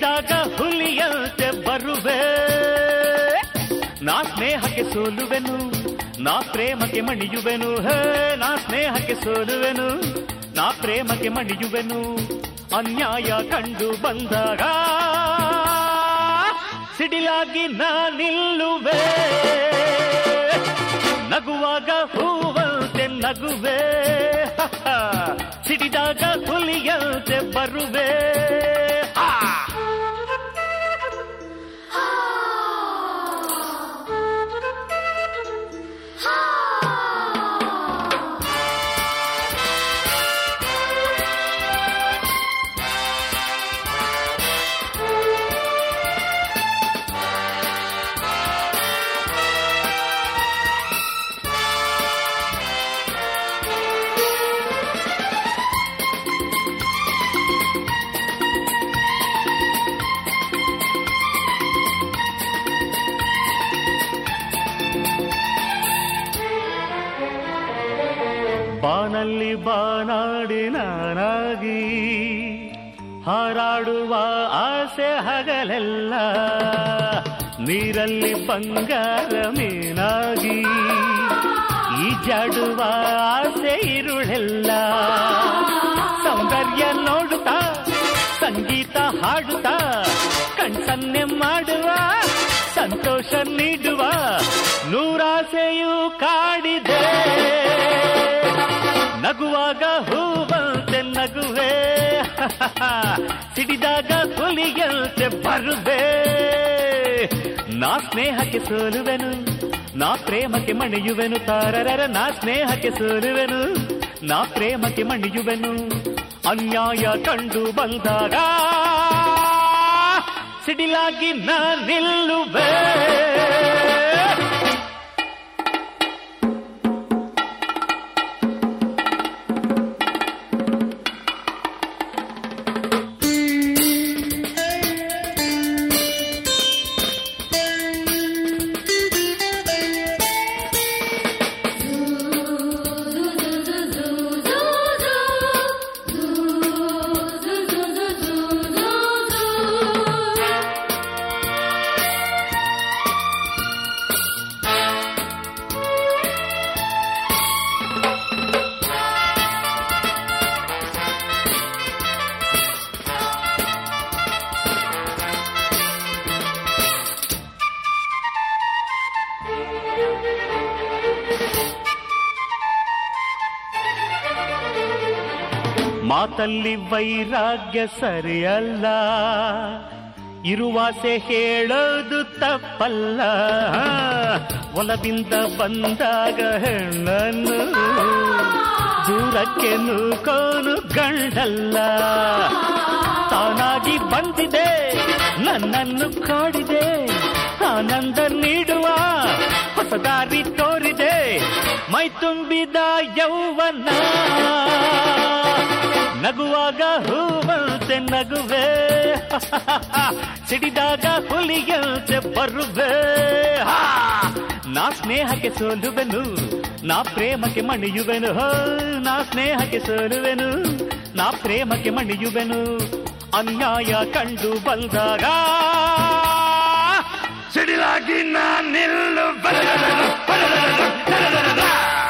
ಸಿಡಿದಾಗ ಹುಲಿಯಂತೆ ಬರುವೆ ನಾ ಸ್ನೇಹಕ್ಕೆ ಸೋಲುವೆನು ನಾ ಪ್ರೇಮಕ್ಕೆ ಮಣಿಯುವೆನು ಹೇ ನಾ ಸ್ನೇಹಕ್ಕೆ ಸೋಲುವೆನು ನಾ ಪ್ರೇಮಕ್ಕೆ ಮಣಿಯುವೆನು ಅನ್ಯಾಯ ಕಂಡು ಬಂದಾಗ ಸಿಡಿಲಾಗಿ ನಾ ನಿಲ್ಲುವೆ ನಗುವಾಗ ಹೂವಂತೆ ನಗುವೆ ಸಿಡಿದಾಗ ಹುಲಿಯಂತೆ ಬರುವೆ ಆ! ಬಾನಲ್ಲಿ ಬಾನಾಡಿ ನಾನಾಗಿ ಹಾರಾಡುವ ಆಸೆ ಹಗಲೆಲ್ಲ ನೀರಲ್ಲಿ ಬಂಗಾರ ಮೀನಾಗಿ ಈಜಾಡುವ ಆಸೆ ಇರುಳೆಲ್ಲ ಸೌಂದರ್ಯ ನೋಡುತ್ತಾ ಸಂಗೀತ ಹಾಡುತ್ತಾ ಕಣ್ಸನ್ನೆ ಮಾಡುವ ಸಂತೋಷ ನೀಡುವ ನೂರಾಸೆಯೂ ಕಾಡಿದೆ ನಗುವಾಗ ಹೂವಂತೆ ನಗುವೆ ಸಿಡಿದಾಗ ಹುಲಿಯಂತೆ ಬರುವೆ ನಾ ಸ್ನೇಹಕ್ಕೆ ಸೋಲುವೆನು ನಾ ಪ್ರೇಮಕ್ಕೆ ಮಣಿಯುವೆನು ತಾರರರ ನಾ ಸ್ನೇಹಕ್ಕೆ ಸೋಲುವೆನು ನಾ ಪ್ರೇಮಕ್ಕೆ ಮಣಿಯುವೆನು ಅನ್ಯಾಯ ಕಂಡು ಬಂದಾಗ ಸಿಡಿಲಾಗಿ ನಾ ನಿಲ್ಲುವೆ ಮಾತಲ್ಲಿ ವೈರಾಗ್ಯ ಸರಿಯಲ್ಲ ಇರುವಾಸೆ ಹೇಳೋದು ತಪ್ಪಲ್ಲ ಒಲದಿಂದ ಬಂದಾಗ ಹೆಣ್ಣನ್ನು ದೂರಕ್ಕೆ ನೂಕೋನು ಗಂಡಲ್ಲ ತಾನಾಗಿ ಬಂದಿದೆ ನನ್ನನ್ನು ಕಾಡಿದೆ ಆನಂದ ನೀಡುವ ಹೊಸ ದಾರಿ ತೋರಿದೆ ಮೈ ತುಂಬಿದ ಯೌವನ ನಗುವಾಗ ಹೂವಂತೆ ನಗುವೆ ಸಿಡಿದಾಗ ಹುಲಿಯಂತೆ ಬರುವೆ ಹಾ! ನಾ ಸ್ನೇಹಕ್ಕೆ ಸೋಲುವೆನು ನಾ ಪ್ರೇಮಕ್ಕೆ ಮಣಿಯುವೆನು ಹೋ ನಾ ಸ್ನೇಹಕ್ಕೆ ಸೋಲುವೆನು ನಾ ಪ್ರೇಮಕ್ಕೆ ಮಣಿಯುವೆನು ಅನ್ಯಾಯ ಕಂಡು ಬಂದಾಗ ಸಿಡಿಲಾಗಿ ನಾ ನಿಲ್ಲು